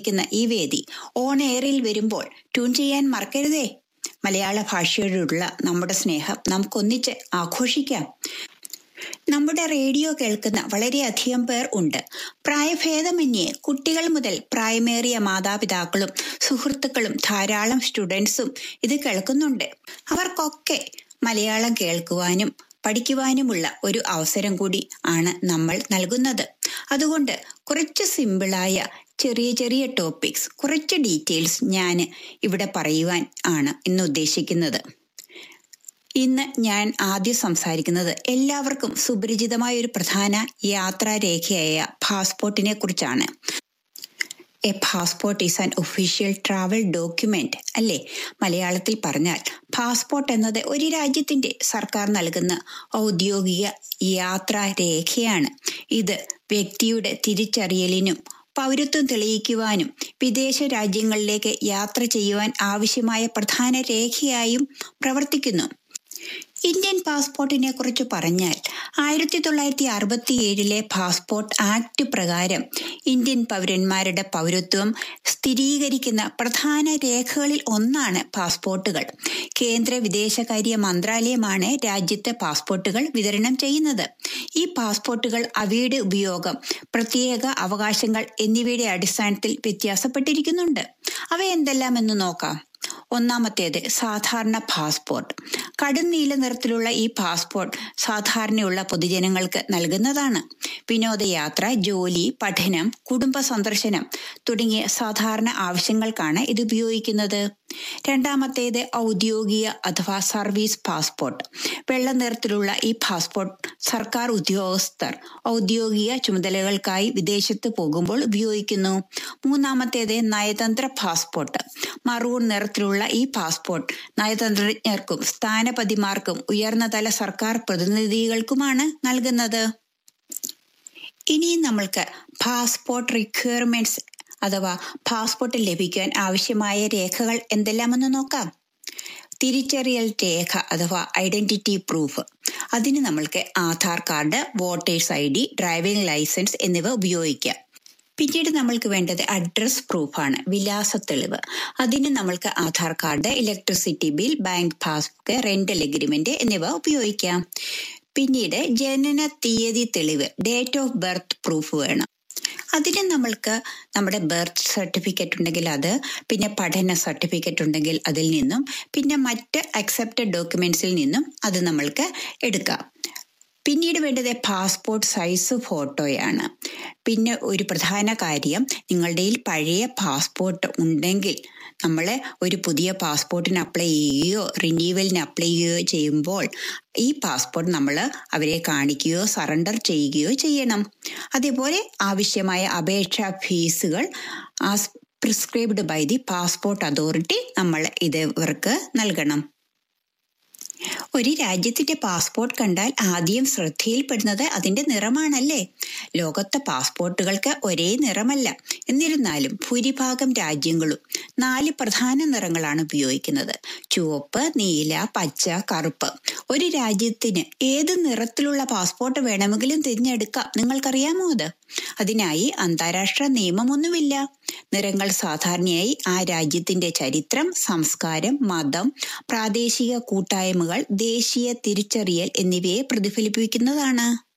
ക്കുന്ന ഈ വേദി ഓൺ എയറിൽ വരുമ്പോൾ ട്യൂൺ ചെയ്യാൻ മറക്കരുതേ മലയാള ഭാഷയോടുള്ള നമ്മുടെ സ്നേഹം നമുക്കൊന്നിച്ച് ആഘോഷിക്കാം നമ്മുടെ റേഡിയോ കേൾക്കുന്ന വളരെയധികം പേർ ഉണ്ട് പ്രായഭേദമന്യേ കുട്ടികൾ മുതൽ പ്രായമേറിയ മാതാപിതാക്കളും സുഹൃത്തുക്കളും ധാരാളം സ്റ്റുഡൻസും ഇത് കേൾക്കുന്നുണ്ട് അവർക്കൊക്കെ മലയാളം കേൾക്കുവാനും പഠിക്കുവാനുമുള്ള ഒരു അവസരം കൂടി ആണ് നമ്മൾ നൽകുന്നത് അതുകൊണ്ട് കുറച്ച് സിമ്പിളായ ചെറിയ ചെറിയ ടോപ്പിക്സ് കുറച്ച് ഡീറ്റെയിൽസ് ഞാൻ ഇവിടെ പറയുവാൻ ആണ് ഇന്ന് ഉദ്ദേശിക്കുന്നത് ഇന്ന് ഞാൻ ആദ്യം സംസാരിക്കുന്നത് എല്ലാവർക്കും സുപരിചിതമായ ഒരു പ്രധാന യാത്രാരേഖയായ പാസ്പോർട്ടിനെ കുറിച്ചാണ് a passport is an official travel document അല്ലേ മലയാളത്തിൽ പറഞ്ഞാൽ പാസ്പോർട്ട് എന്നത് ഒരു രാജ്യത്തിന്റെ സർക്കാർ നൽകുന്ന ഔദ്യോഗിക യാത്രാരേഖയാണ് ഇത് വ്യക്തിയുടെ തിരിച്ചറിയലിനും പൗരത്വം തെളിയിക്കുവാനും വിദേശ രാജ്യങ്ങളിലേക്ക് യാത്ര ചെയ്യുവാൻ ആവശ്യമായ പ്രധാന രേഖയായും പ്രവർത്തിക്കുന്നു ഇന്ത്യൻ പാസ്പോർട്ടിനെ കുറിച്ച് പറഞ്ഞാൽ ആയിരത്തി തൊള്ളായിരത്തി അറുപത്തി ഏഴിലെ പാസ്പോർട്ട് ആക്ട് പ്രകാരം ഇന്ത്യൻ പൗരന്മാരുടെ പൗരത്വം സ്ഥിരീകരിക്കുന്ന പ്രധാന രേഖകളിൽ ഒന്നാണ് പാസ്പോർട്ടുകൾ കേന്ദ്ര വിദേശകാര്യ മന്ത്രാലയമാണ് രാജ്യത്തെ പാസ്പോർട്ടുകൾ വിതരണം ചെയ്യുന്നത് ഈ പാസ്പോർട്ടുകൾ അവയുടെ ഉപയോഗം പ്രത്യേക അവകാശങ്ങൾ എന്നിവയുടെ അടിസ്ഥാനത്തിൽ വ്യത്യാസപ്പെട്ടിരിക്കുന്നുണ്ട് അവ എന്തെല്ലാം എന്ന് നോക്കാം ഒന്നാമത്തേത് സാധാരണ പാസ്പോർട്ട് കടും നീല നിറത്തിലുള്ള ഈ പാസ്പോർട്ട് സാധാരണയുള്ള പൊതുജനങ്ങൾക്ക് നൽകുന്നതാണ് വിനോദയാത്ര ജോലി പഠനം കുടുംബ സന്ദർശനം തുടങ്ങിയ സാധാരണ ആവശ്യങ്ങൾക്കാണ് ഇത് ഉപയോഗിക്കുന്നത് രണ്ടാമത്തേത് ഔദ്യോഗിക അഥവാ സർവീസ് പാസ്പോർട്ട് വെള്ള നിറത്തിലുള്ള ഈ പാസ്പോർട്ട് സർക്കാർ ഉദ്യോഗസ്ഥർ ഔദ്യോഗിക ചുമതലകൾക്കായി വിദേശത്ത് പോകുമ്പോൾ ഉപയോഗിക്കുന്നു മൂന്നാമത്തേത് നയതന്ത്ര പാസ്പോർട്ട് മറൂൺ നിറത്തിലുള്ള ഈ പാസ്പോർട്ട് നയതന്ത്രജ്ഞർക്കും സ്ഥാനപതിമാർക്കും ഉയർന്നതല സർക്കാർ പ്രതിനിധികൾക്കുമാണ് നൽകുന്നത് ഇനി നമ്മൾക്ക് പാസ്പോർട്ട് റിക്വയർമെന്റ്സ് അഥവാ പാസ്പോർട്ട് ലഭിക്കാൻ ആവശ്യമായ രേഖകൾ എന്തെല്ലാമെന്ന് നോക്കാം തിരിച്ചറിയൽ രേഖ അഥവാ ഐഡന്റിറ്റി പ്രൂഫ് അതിന് നമ്മൾക്ക് Aadhaar card voter's I D driving licence എന്നിവ ഉപയോഗിക്കാം പിന്നീട് നമ്മൾക്ക് വേണ്ടത് അഡ്രസ് പ്രൂഫാണ് വിലാസ തെളിവ് അതിന് നമ്മൾക്ക് Aadhaar card electricity bill bank passbook rental agreement എന്നിവ ഉപയോഗിക്കാം പിന്നീട് ജനന തീയതി തെളിവ് ഡേറ്റ് ഓഫ് ബർത്ത് പ്രൂഫ് വേണം അതിന് നമ്മൾക്ക് നമ്മുടെ ബർത്ത് സർട്ടിഫിക്കറ്റ് ഉണ്ടെങ്കിൽ അത് പിന്നെ പഠന സർട്ടിഫിക്കറ്റ് ഉണ്ടെങ്കിൽ അതിൽ നിന്നും പിന്നെ മറ്റ് അക്സെപ്റ്റഡ് ഡോക്യുമെന്റ്സിൽ നിന്നും അത് നമ്മൾക്ക് എടുക്കാം പിന്നീട് വേണ്ടത് പാസ്പോർട്ട് സൈസ് ഫോട്ടോയാണ് പിന്നെ ഒരു പ്രധാന കാര്യം നിങ്ങളുടെ പഴയ പാസ്പോർട്ട് ഉണ്ടെങ്കിൽ നമ്മൾ ഒരു പുതിയ പാസ്പോർട്ടിന് അപ്ലൈ ചെയ്യുകയോ റിന്യൂവലിന് അപ്ലൈ ചെയ്യുകയോ ചെയ്യുമ്പോൾ ഈ പാസ്പോർട്ട് നമ്മൾ അവരെ കാണിക്കുകയോ സറണ്ടർ ചെയ്യുകയോ ചെയ്യണം അതേപോലെ ആവശ്യമായ അപേക്ഷാ ഫീസുകൾ as prescribed by the passport authority നമ്മൾ ഇത് ഇവർക്ക് നൽകണം ഒരു രാജ്യത്തിന്റെ പാസ്പോർട്ട് കണ്ടാൽ ആദ്യം ശ്രദ്ധയിൽപ്പെടുന്നത് അതിന്റെ നിറമാണല്ലേ ലോകത്തെ പാസ്പോർട്ടുകൾക്ക് ഒരേ നിറമല്ല എന്നിരുന്നാലും ഭൂരിഭാഗം രാജ്യങ്ങളും നാല് പ്രധാന നിറങ്ങളാണ് ഉപയോഗിക്കുന്നത് ചുവപ്പ് നീല പച്ച കറുപ്പ് ഒരു രാജ്യത്തിന് ഏത് നിറത്തിലുള്ള പാസ്പോർട്ട് വേണമെങ്കിലും തിരഞ്ഞെടുക്കാം നിങ്ങൾക്കറിയാമോ അത് അതിനായി അന്താരാഷ്ട്ര നിയമമൊന്നുമില്ല നിറങ്ങൾ സാധാരണയായി ആ രാജ്യത്തിന്റെ ചരിത്രം സംസ്കാരം മതം പ്രാദേശിക കൂട്ടായ്മകൾ ദേശീയ തിരിച്ചറിയൽ എന്നിവയെ പ്രതിഫലിപ്പിക്കുന്നതാണ്